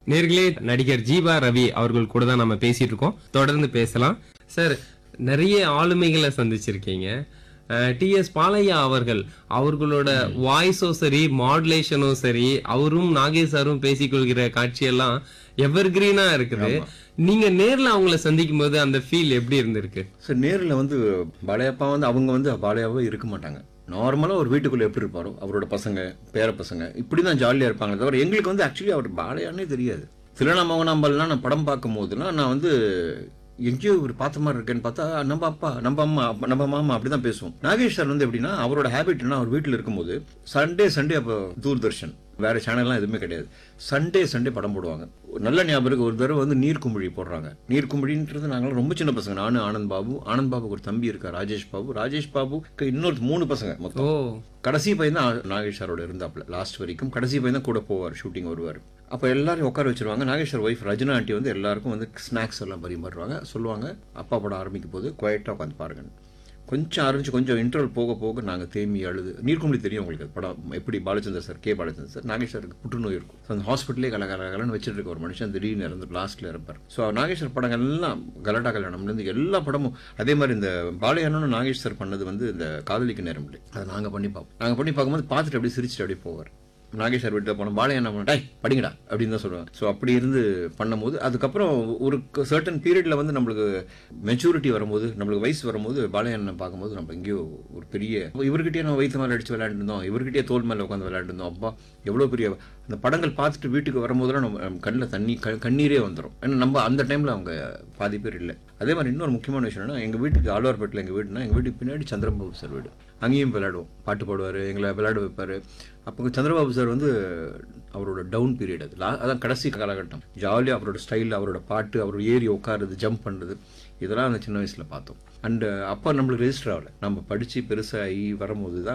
நேர்களே நடிகர் ஜீவா ரவி அவர்கள் கூட தான் நம்ம பேசிட்டு இருக்கோம் தொடர்ந்து பேசலாம் சார் நிறைய ஆளுமைகளை சந்திச்சிருக்கீங்க டி எஸ் பாலையா அவர்கள் அவர்களோட வாய்ஸும் சரி மாடுலேஷனும் சரி அவரும் நாகேஷ் சாரும் பேசிக்கொள்கிற காட்சியெல்லாம் எவர் கிரீனா இருக்குது நீங்க நேர்ல அவங்கள சந்திக்கும் போது அந்த ஃபீல் எப்படி இருந்திருக்கு சார் நேரில் வந்து பாளையப்பா வந்து அவங்க வந்து பாளையாவே இருக்க மாட்டாங்க நார்மலாக ஒரு வீட்டுக்குள்ளே எப்படி இருப்பாரோ அவரோட பசங்க பேர பசங்க இப்படி தான் ஜாலியாக இருப்பாங்க தவிர எங்களுக்கு வந்து ஆக்சுவலி அவர் பாளையானே தெரியாது திருவண்ணாமகனாம்பல்லாம் நான் படம் பார்க்கும் போதுலாம் நான் வந்து எங்கேயோ இவர் பார்த்த மாதிரி இருக்கேன்னு பார்த்தா நம்ம அப்பா நம்ம அம்மா அப்பா, நம்ம மாமா அப்படி தான் பேசுவோம் நாகேஷ் சார் வந்து எப்படின்னா அவரோட ஹேபிட்னா அவர் வீட்டில் இருக்கும்போது சண்டே சண்டே அப்போ தூர்தர்ஷன் வேற சேனல்லாம் எதுவுமே கிடையாது சண்டே சண்டே படம் போடுவாங்க ஒரு நல்ல ஞாபகம் இருக்கு ஒரு தடவை வந்து நீர்க்குமிழி போடுறாங்க நீர்க்குமிழின்றது நாங்களாம் ரொம்ப சின்ன பசங்க நானு ஆனந்த் பாபு ஆனந்த் பாபுக்கு ஒரு தம்பி இருக்கா ராஜேஷ் பாபு ராஜேஷ் பாபுக்கு இன்னொரு மூணு பசங்க மொத்தம் ஓ கடைசி பையன் தான் நாகேஷ் சாரோட இருந்தாப்ல லாஸ்ட் வரைக்கும் கடைசி பையன் தான் கூட போவார் ஷூட்டிங் வருவார் அப்போ எல்லாரும் உட்கார வச்சிருவாங்க நாகேஸ்வர் ஒய்ஃப் ரஜினா ஆண்டி வந்து எல்லாருக்கும் வந்து ஸ்நாக்ஸ் எல்லாம் பரிமாறுவாங்க சொல்லுவாங்க அப்பா படம் ஆரம்பிக்கும் போது குவைட்டாக உட்காந்து பாருங்க கொஞ்சம் ஆரம்பிச்சு கொஞ்சம் இன்டர்வல் போக போக நாங்கள் தேம்பி அழுது நீர்க்கும்படி தெரியும் உங்களுக்கு அது படம் எப்படி Balachander sir K Balachander sir நாகேஸ்வருக்கு புற்றுநோய் இருக்கும் So, அந்த ஹாஸ்பிட்டலே கல கல கலன்னு வச்சுட்டு இருக்க ஒரு மனுஷன் திடீர்னு இறந்து லாஸ்ட்டில் இருப்பார் ஸோ நாகேஸ்வர் படங்கள் எல்லாம் கலடா கல்யாணம்லேருந்து எல்லா படமும் அதே மாதிரி இந்த பாலையானும் நாகேஷ் சார் பண்ணது வந்து இந்த காதலிக்கு நேரம் இல்லை அதை நாங்கள் பண்ணி பார்ப்போம் நாங்கள் பண்ணி பார்க்கும்போது பார்த்துட்டு அப்படியே சிரிச்சுட்டு அப்படியே போவார் நாகேஷ் சார் வீட்டில் போனோம் பாளையம் என்ன பண்ண டேய் படிங்கடா அப்படின்னு தான் சொல்லுவாங்க ஸோ அப்படி இருந்து பண்ணும்போது அதுக்கப்புறம் ஒரு சர்டன் பீரியடில் வந்து நம்மளுக்கு மெச்சூரிட்டி வரும்போது நம்மளுக்கு வயசு வரும்போது பாளையண்ணனை பார்க்கும்போது நம்ம எங்கேயோ ஒரு பெரிய இவர்கிட்டயே நம்ம வயிற்று மேலே அடிச்சு விளையாண்டுருந்தோம் இவர்கிட்டயே தோல் மேலே உட்காந்து விளையாண்டுருந்தோம் அப்பா எவ்வளோ பெரிய அந்த படங்கள் பார்த்துட்டு வீட்டுக்கு வரும்போதெல்லாம் நம்ம நம்ம கண்ணில் தண்ணி க கண்ணீரே வந்துடும் ஏன்னா நம்ம அந்த டைமில் அவங்க பாதி பேர் இல்லை அதே மாதிரி இன்னொரு முக்கியமான விஷயம் என்னன்னா எங்கள் வீட்டுக்கு ஆழ்வார்பேட்டில் எங்கள் வீடுனா எங்கள் வீட்டுக்கு பின்னாடி சந்திரபாபு சார் வீடு அங்கேயும் விளையாடுவோம் பாட்டு பாடுவார் எங்களை விளையாட வைப்பார் அப்போ சந்திரபாபு சார் வந்து அவரோட டவுன் பீரியட் அது லா- அதான் கடைசி காலகட்டம் ஜாலியாக அவரோட ஸ்டைல் அவரோட பாட்டு அவரோட ஏறி உட்காருது ஜம்ப் பண்ணுறது இதெல்லாம் அந்த சின்ன வயசில் பார்த்தோம் அண்டு அப்போ நம்மளுக்கு ரெஜிஸ்டர் ஆகலை நம்ம படித்து பெருசாகி வரும்போது தான்